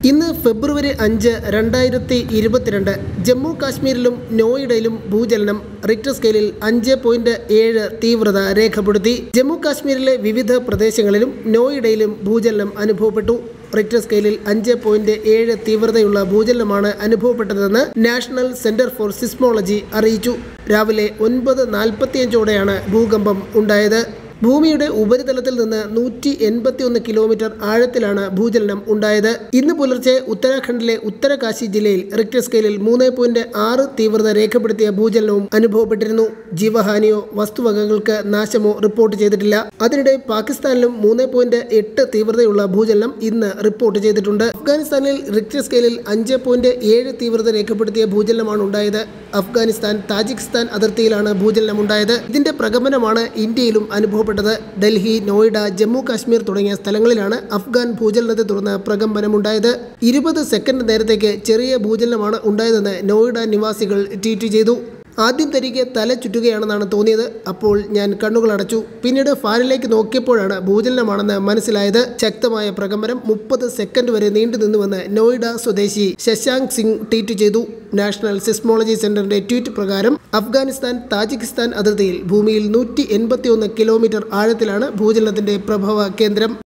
ഇന്ന് ഫെബ്രുവരി അഞ്ച് രണ്ടായിരത്തി ഇരുപത്തിരണ്ട് ജമ്മു കാശ്മീരിലും നോയിഡയിലും ഭൂചലനം റിക്ടർ സ്കെയിലിൽ അഞ്ച് പോയിന്റ് ഏഴ് തീവ്രത രേഖപ്പെടുത്തി ജമ്മു കാശ്മീരിലെ വിവിധ പ്രദേശങ്ങളിലും നോയിഡയിലും ഭൂചലനം അനുഭവപ്പെട്ടു റിക്ടർ സ്കെയിലിൽ അഞ്ച് പോയിന്റ് ഏഴ് തീവ്രതയുള്ള ഭൂചലനമാണ് അനുഭവപ്പെട്ടതെന്ന് നാഷണൽ സെന്റർ ഫോർ സിസ്മോളജി അറിയിച്ചു രാവിലെ ഒൻപത് നാൽപ്പത്തിയഞ്ചോടെയാണ് ഭൂകമ്പം ഉണ്ടായത് ഭൂമിയുടെ ഉപരിതലത്തിൽ നിന്ന് നൂറ്റി എൺപത്തി ഒന്ന് കിലോമീറ്റർ ആഴത്തിലാണ് ഭൂചലനം ഉണ്ടായത് ഇന്ന് പുലർച്ചെ ഉത്തരാഖണ്ഡിലെ ഉത്തരകാശി ജില്ലയിൽ റിക്ടർ സ്കെയിലിൽ മൂന്ന് പോയിന്റ് ആറ് തീവ്രത രേഖപ്പെടുത്തിയ ഭൂചലനവും അനുഭവപ്പെട്ടിരുന്നു ജീവഹാനിയോ വസ്തുവകകൾക്ക് നാശമോ റിപ്പോർട്ട് ചെയ്തിട്ടില്ല അതിനിടെ പാകിസ്ഥാനിലും മൂന്ന് പോയിന്റ് എട്ട് തീവ്രതയുള്ള ഭൂചലനം ഇന്ന് റിപ്പോർട്ട് ചെയ്തിട്ടുണ്ട് അഫ്ഗാനിസ്ഥാനിൽ റിക്ടർ സ്കെയിലിൽ അഞ്ച് പോയിന്റ് ഏഴ് തീവ്രത രേഖപ്പെടുത്തിയ ഭൂചലനമാണ് ഉണ്ടായത് അഫ്ഗാനിസ്ഥാൻ താജിക്കിസ്ഥാൻ അതിർത്തിയിലാണ് ഭൂചലനം ഉണ്ടായത് ഇതിന്റെ പ്രകമ്പനമാണ് ഇന്ത്യയിലും അനുഭവപ്പെട്ടത് ഡൽഹി നോയിഡ ജമ്മു കാശ്മീർ തുടങ്ങിയ സ്ഥലങ്ങളിലാണ് അഫ്ഗാൻ ഭൂചലനത്തെ തുടർന്ന് പ്രകമ്പനമുണ്ടായത് ഇരുപത് സെക്കൻഡ് നേരത്തേക്ക് ചെറിയ ഭൂചലനമാണ് ഉണ്ടായതെന്ന് നോയിഡ നിവാസികൾ ട്വീറ്റ് ചെയ്തു ആദ്യം തനിക്ക് തല ചുറ്റുകയാണെന്നാണ് തോന്നിയത് അപ്പോൾ ഞാൻ കണ്ണുകൾ അടച്ചു പിന്നീട് ഫാനിലേക്ക് നോക്കിയപ്പോഴാണ് ഭൂചലനമാണെന്ന് മനസ്സിലായത് ശക്തമായ പ്രകമ്പനം മുപ്പത് സെക്കൻഡ് വരെ നീണ്ടു നിന്നുവെന്ന് നോയിഡ സ്വദേശി ശശാങ്ക് സിംഗ് ട്വീറ്റ് ചെയ്തു നാഷണൽ സിസ്മോളജി സെന്ററിന്റെ ട്വീറ്റ് പ്രകാരം അഫ്ഗാനിസ്ഥാൻ താജിക്കിസ്ഥാൻ അതിർത്തിയിൽ ഭൂമിയിൽ നൂറ്റി കിലോമീറ്റർ ആഴത്തിലാണ് ഭൂചലനത്തിന്റെ പ്രഭവ കേന്ദ്രം